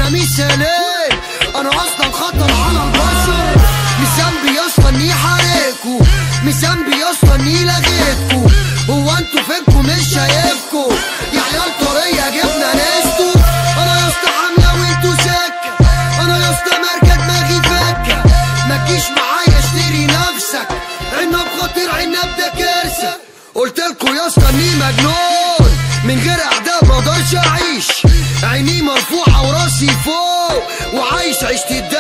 انا مش سلام انا اصلا خطر على البشر مش ذنبي يا اسطى اني حارقكوا مش ذنبي يا اسطى اني لغيتكوا هو انتوا فينكوا مش شايفكوا يا عيال طريه جبنا نستو انا يا اسطى حمله وانتوا سكه انا يا اسطى ماركه دماغي فكه ما تجيش معايا اشتري نفسك عنب خطير عنب ده كارثه قلتلكوا يا اسطى اني مجنون من غير اعداء مقدرش اعيش عيني مرفوعه وراسي فوق وعايش عيشة الدنيا